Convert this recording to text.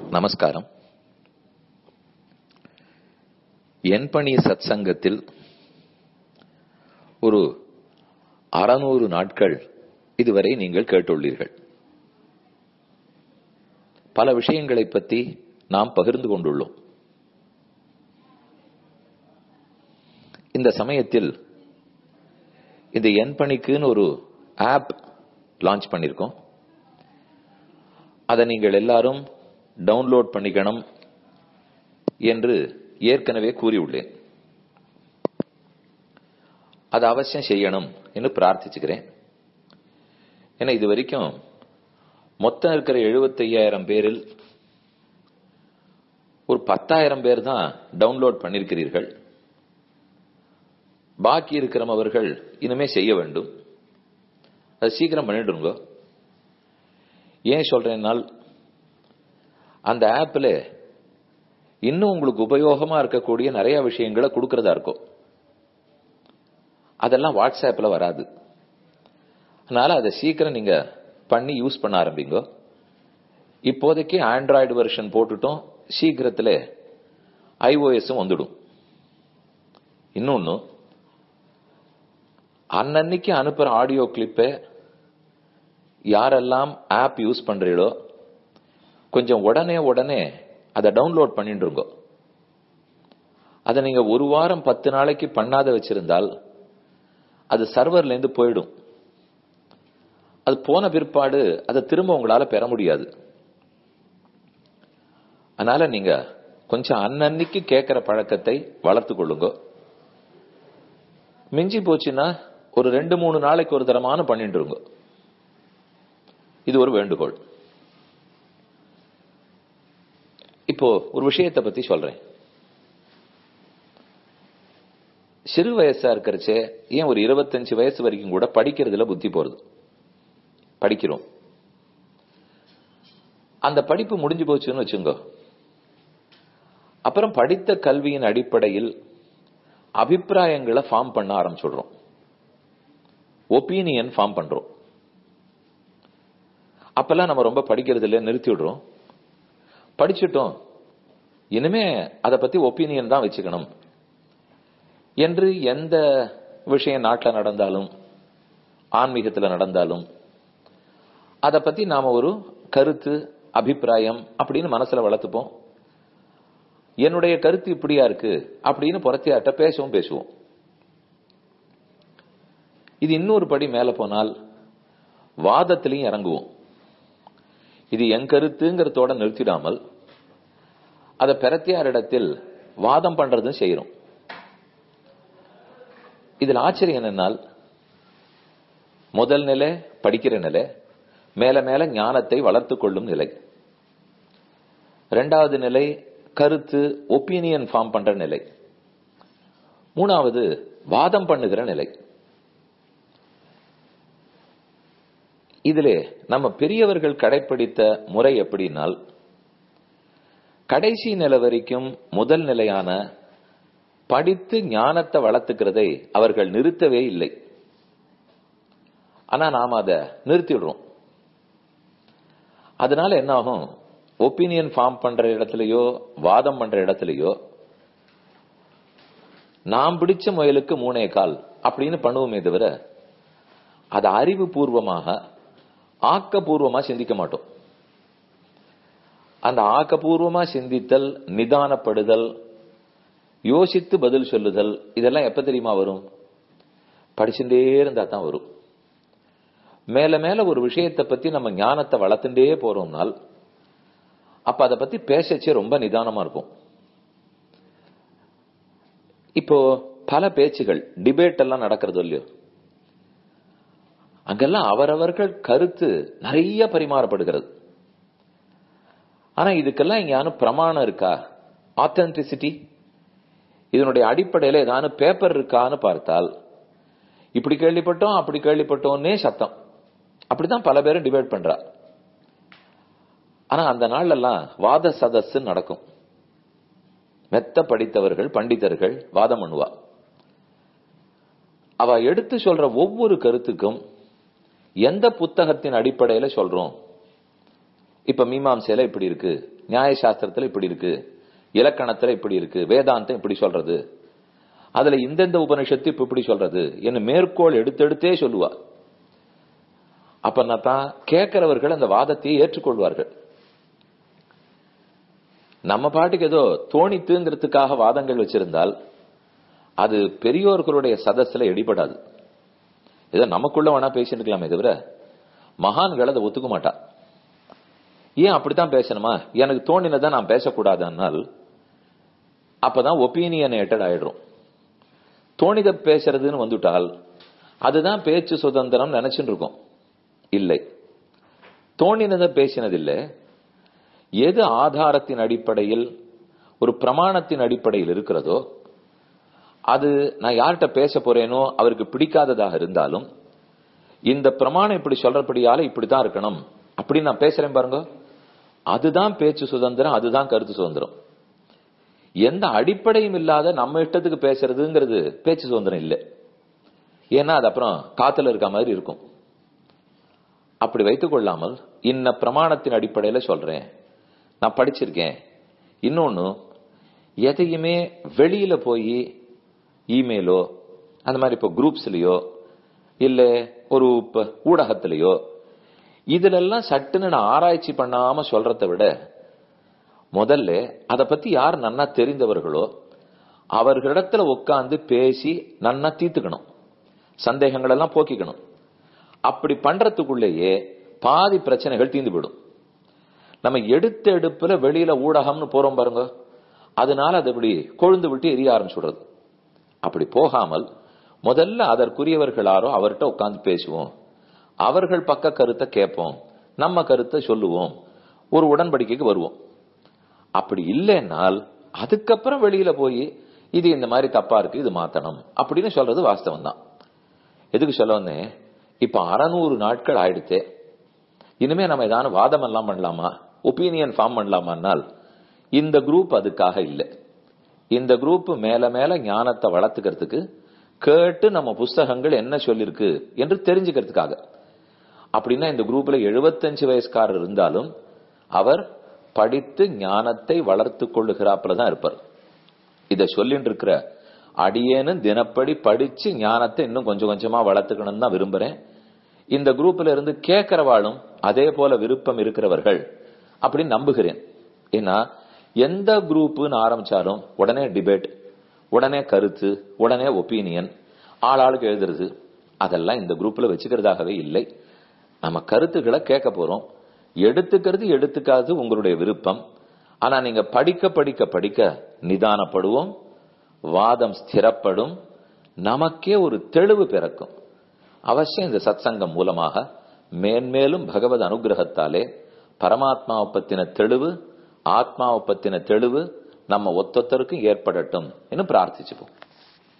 நமஸ்காரம் என்பணி சத் சங்கத்தில் ஒரு அறநூறு நாட்கள் இதுவரை நீங்கள் கேட்டுள்ளீர்கள் பல விஷயங்களை பற்றி நாம் பகிர்ந்து கொண்டுள்ளோம் இந்த சமயத்தில் இந்த என்பணிக்குன்னு ஒரு ஆப் லான்ச் பண்ணியிருக்கோம் அதை நீங்கள் எல்லாரும் டவுன்லோட் பண்ணிக்கணும் என்று ஏற்கனவே கூறியுள்ளேன் அது அவசியம் செய்யணும் என்று பிரார்த்திச்சுக்கிறேன் ஏன்னா இது வரைக்கும் மொத்தம் இருக்கிற எழுபத்தையாயிரம் பேரில் ஒரு பத்தாயிரம் பேர் தான் டவுன்லோட் பண்ணிருக்கிறீர்கள் பாக்கி இருக்கிறவர்கள் இனிமே செய்ய வேண்டும் அது சீக்கிரம் பண்ணிடுங்க ஏன் சொல்றேன்னால் அந்த ஆப்பில் இன்னும் உங்களுக்கு உபயோகமா இருக்கக்கூடிய நிறைய விஷயங்களை கொடுக்கறதா இருக்கும் அதெல்லாம் வாட்ஸ்அப்ல வராது அதனால அதை சீக்கிரம் நீங்க பண்ணி யூஸ் பண்ண ஆரம்பிங்க இப்போதைக்கு ஆண்ட்ராய்டு வெர்ஷன் போட்டுட்டோம் சீக்கிரத்தில் ஐஓஎஸும் வந்துடும் இன்னொன்னு அன்னன்னைக்கு அனுப்புற ஆடியோ கிளிப்பை யாரெல்லாம் ஆப் யூஸ் பண்றீங்களோ கொஞ்சம் உடனே உடனே அதை டவுன்லோட் பண்ணிட்டுருங்க அதை நீங்க ஒரு வாரம் பத்து நாளைக்கு பண்ணாத வச்சிருந்தால் அது சர்வர்ல இருந்து போயிடும் அது போன பிற்பாடு அதை திரும்ப உங்களால பெற முடியாது அதனால நீங்க கொஞ்சம் அன்னன்னைக்கு கேட்கிற பழக்கத்தை வளர்த்து கொள்ளுங்க மிஞ்சி போச்சுன்னா ஒரு ரெண்டு மூணு நாளைக்கு ஒரு தரமான பண்ணிட்டுருங்க இது ஒரு வேண்டுகோள் இப்போ ஒரு விஷயத்தை பத்தி சொல்றேன் சிறு வயசா இருக்கிறச்சே ஏன் ஒரு இருபத்தஞ்சு வயசு வரைக்கும் கூட படிக்கிறதுல புத்தி போறது படிக்கிறோம் அந்த படிப்பு முடிஞ்சு போச்சுன்னு வச்சுங்க அப்புறம் படித்த கல்வியின் அடிப்படையில் அபிப்பிராயங்களை ஃபார்ம் பண்ண ஆரம்பிச்சுடுறோம் ஒப்பீனியன் ஃபார்ம் பண்றோம் அப்பெல்லாம் நம்ம ரொம்ப படிக்கிறதுல நிறுத்தி விடுறோம் படிச்சுட்டோம் இனிமே அதை பத்தி ஒப்பீனியன் தான் வச்சுக்கணும் என்று எந்த விஷயம் நாட்டில் நடந்தாலும் ஆன்மீகத்தில் நடந்தாலும் அதை பத்தி நாம ஒரு கருத்து அபிப்பிராயம் அப்படின்னு மனசுல வளர்த்துப்போம் என்னுடைய கருத்து இப்படியா இருக்கு அப்படின்னு புறத்தியாட்ட பேசவும் பேசுவோம் இது இன்னொரு படி மேல போனால் வாதத்திலையும் இறங்குவோம் இது என் கருத்துங்கிறதோட நிறுத்திடாமல் அதை பிரத்தியாரிடத்தில் வாதம் பண்றதும் செய்யறோம் இதில் ஆச்சரியம் என்னன்னால் முதல் நிலை படிக்கிற நிலை மேல மேல ஞானத்தை வளர்த்து கொள்ளும் நிலை இரண்டாவது நிலை கருத்து ஒப்பீனியன் ஃபார்ம் பண்ற நிலை மூணாவது வாதம் பண்ணுகிற நிலை இதிலே நம்ம பெரியவர்கள் கடைபிடித்த முறை எப்படின்னால் கடைசி நிலை வரைக்கும் முதல் நிலையான படித்து ஞானத்தை வளர்த்துக்கிறதை அவர்கள் நிறுத்தவே இல்லை ஆனா நாம அதை நிறுத்திடுறோம் அதனால என்ன ஆகும் ஒப்பீனியன் ஃபார்ம் பண்ற இடத்துலயோ வாதம் பண்ற இடத்துலயோ நாம் பிடிச்ச முயலுக்கு மூணே கால் அப்படின்னு பண்ணுவோமே தவிர அதை அறிவு பூர்வமாக ஆக்கப்பூர்வமா சிந்திக்க மாட்டோம் அந்த ஆக்கப்பூர்வமா சிந்தித்தல் நிதானப்படுதல் யோசித்து பதில் சொல்லுதல் இதெல்லாம் எப்ப தெரியுமா வரும் படிச்சுட்டே இருந்தா தான் வரும் மேல மேல ஒரு விஷயத்தை பத்தி நம்ம ஞானத்தை வளர்த்துட்டே போறோம்னால் அப்ப அதை பத்தி பேசச்சே ரொம்ப நிதானமா இருக்கும் இப்போ பல பேச்சுகள் டிபேட் எல்லாம் நடக்கிறது இல்லையோ அங்கெல்லாம் அவரவர்கள் கருத்து நிறைய பரிமாறப்படுகிறது ஆனா இதுக்கெல்லாம் எங்கேயான பிரமாணம் இருக்கா ஆத்தென்டிசிட்டி இதனுடைய அடிப்படையில ஏதாவது பேப்பர் இருக்கான்னு பார்த்தால் இப்படி கேள்விப்பட்டோம் அப்படி கேள்விப்பட்டோன்னே சத்தம் அப்படிதான் பல பேரும் டிபேட் பண்றா ஆனா அந்த நாள்ல எல்லாம் வாத சதஸ் நடக்கும் மெத்த படித்தவர்கள் பண்டிதர்கள் வாதம் பண்ணுவா அவ எடுத்து சொல்ற ஒவ்வொரு கருத்துக்கும் எந்த புத்தகத்தின் அடிப்படையில சொல்றோம் இப்ப மீமாம்சையில இப்படி இருக்கு நியாய சாஸ்திரத்துல இப்படி இருக்கு இலக்கணத்துல இப்படி இருக்கு வேதாந்தம் இப்படி சொல்றது அதுல இந்தந்த உபனிஷத்து இப்ப இப்படி சொல்றது என்ன மேற்கோள் எடுத்தெடுத்தே சொல்லுவா அப்ப தான் கேட்கிறவர்கள் அந்த வாதத்தை ஏற்றுக்கொள்வார்கள் நம்ம பாட்டுக்கு ஏதோ தோணித்துங்கிறதுக்காக வாதங்கள் வச்சிருந்தால் அது பெரியோர்களுடைய சதஸ்ல எடிபடாது ஏதோ நமக்குள்ள வேணா பேசிட்டு இருக்கலாமே தவிர மகான்கள் அதை ஒத்துக்க மாட்டா ஏன் அப்படித்தான் பேசணுமா எனக்கு தோணினதை நான் பேசக்கூடாதுன்னால் அப்பதான் ஒப்பீனியனேட்டட் ஆயிடும் தோணித பேசுறதுன்னு வந்துட்டால் அதுதான் பேச்சு சுதந்திரம் நினைச்சுட்டு இருக்கோம் இல்லை தோணினதை பேசினதில்லை எது ஆதாரத்தின் அடிப்படையில் ஒரு பிரமாணத்தின் அடிப்படையில் இருக்கிறதோ அது நான் யார்கிட்ட பேச போறேனோ அவருக்கு பிடிக்காததாக இருந்தாலும் இந்த பிரமாணம் இப்படி சொல்றபடியால இப்படித்தான் இருக்கணும் அப்படின்னு நான் பேசுறேன் பாருங்க அதுதான் பேச்சு சுதந்திரம் அதுதான் கருத்து சுதந்திரம் எந்த அடிப்படையும் இல்லாத நம்ம இஷ்டத்துக்கு பேசுறதுங்கிறது பேச்சு சுதந்திரம் இல்லை ஏன்னா அது அப்புறம் காத்துல இருக்க மாதிரி இருக்கும் அப்படி வைத்துக் கொள்ளாமல் இன்ன பிரமாணத்தின் அடிப்படையில சொல்றேன் நான் படிச்சிருக்கேன் இன்னொன்னு எதையுமே வெளியில போய் இமெயிலோ அந்த மாதிரி இப்போ குரூப்ஸ்லயோ இல்ல ஒரு ஊடகத்திலேயோ இதுல எல்லாம் சட்டுன்னு நான் ஆராய்ச்சி பண்ணாம சொல்றதை விட முதல்ல அதை பத்தி யார் நன்னா தெரிந்தவர்களோ அவர்களிடத்துல உட்கார்ந்து பேசி நன்னா தீர்த்துக்கணும் சந்தேகங்கள் எல்லாம் போக்கிக்கணும் அப்படி பண்றதுக்குள்ளேயே பாதி பிரச்சனைகள் தீர்ந்து விடும் நம்ம எடுத்த எடுப்புல வெளியில ஊடகம்னு போறோம் பாருங்க அதனால அது இப்படி கொழுந்து விட்டு எரிய ஆரம்பிச்சுடுறது அப்படி போகாமல் முதல்ல அதற்குரியவர்கள் யாரோ அவர்கிட்ட உட்கார்ந்து பேசுவோம் அவர்கள் பக்க கருத்தை கேட்போம் நம்ம கருத்தை சொல்லுவோம் ஒரு உடன்படிக்கைக்கு வருவோம் அப்படி இல்லைன்னால் அதுக்கப்புறம் வெளியில போய் இது இந்த மாதிரி தப்பா இருக்கு இது மாத்தணும் அப்படின்னு சொல்றது வாஸ்தவம் தான் எதுக்கு சொல்ல வந்தேன் இப்ப அறநூறு நாட்கள் ஆயிடுத்தே இனிமே நம்ம ஏதாவது வாதம் எல்லாம் பண்ணலாமா ஒப்பீனியன் ஃபார்ம் பண்ணலாமான்னால் இந்த குரூப் அதுக்காக இல்லை இந்த குரூப் மேல மேல ஞானத்தை வளர்த்துக்கிறதுக்கு கேட்டு நம்ம புஸ்தகங்கள் என்ன சொல்லிருக்கு என்று தெரிஞ்சுக்கிறதுக்காக அப்படின்னா இந்த குரூப்ல எழுபத்தஞ்சு வயசுக்காரர் இருந்தாலும் அவர் படித்து ஞானத்தை வளர்த்து கொள்ளுகிறாப்புல தான் இருப்பார் இத சொல்லிட்டு இருக்கிற அடியேன்னு தினப்படி படிச்சு ஞானத்தை இன்னும் கொஞ்சம் கொஞ்சமா வளர்த்துக்கணும்னு தான் விரும்புறேன் இந்த குரூப்ல இருந்து கேட்கிறவாளும் அதே போல விருப்பம் இருக்கிறவர்கள் அப்படின்னு நம்புகிறேன் ஏன்னா எந்த குரூப்னு ஆரம்பிச்சாலும் உடனே டிபேட் உடனே கருத்து உடனே ஒப்பீனியன் ஆளாளுக்கு எழுதுறது அதெல்லாம் இந்த குரூப்ல வச்சுக்கிறதாகவே இல்லை நம்ம கருத்துக்களை கேட்க போறோம் எடுத்துக்கிறது எடுத்துக்காது உங்களுடைய விருப்பம் ஆனா நீங்க படிக்க படிக்க படிக்க நிதானப்படுவோம் வாதம் ஸ்திரப்படும் நமக்கே ஒரு தெளிவு பிறக்கும் அவசியம் இந்த சத்சங்கம் மூலமாக மேன்மேலும் பகவத் அனுகிரகத்தாலே பரமாத்மாவை பத்தின தெளிவு ஆத்மாவை பத்தின தெளிவு நம்ம ஒத்தொத்தருக்கும் ஏற்படட்டும் என்று பிரார்த்திச்சுப்போம்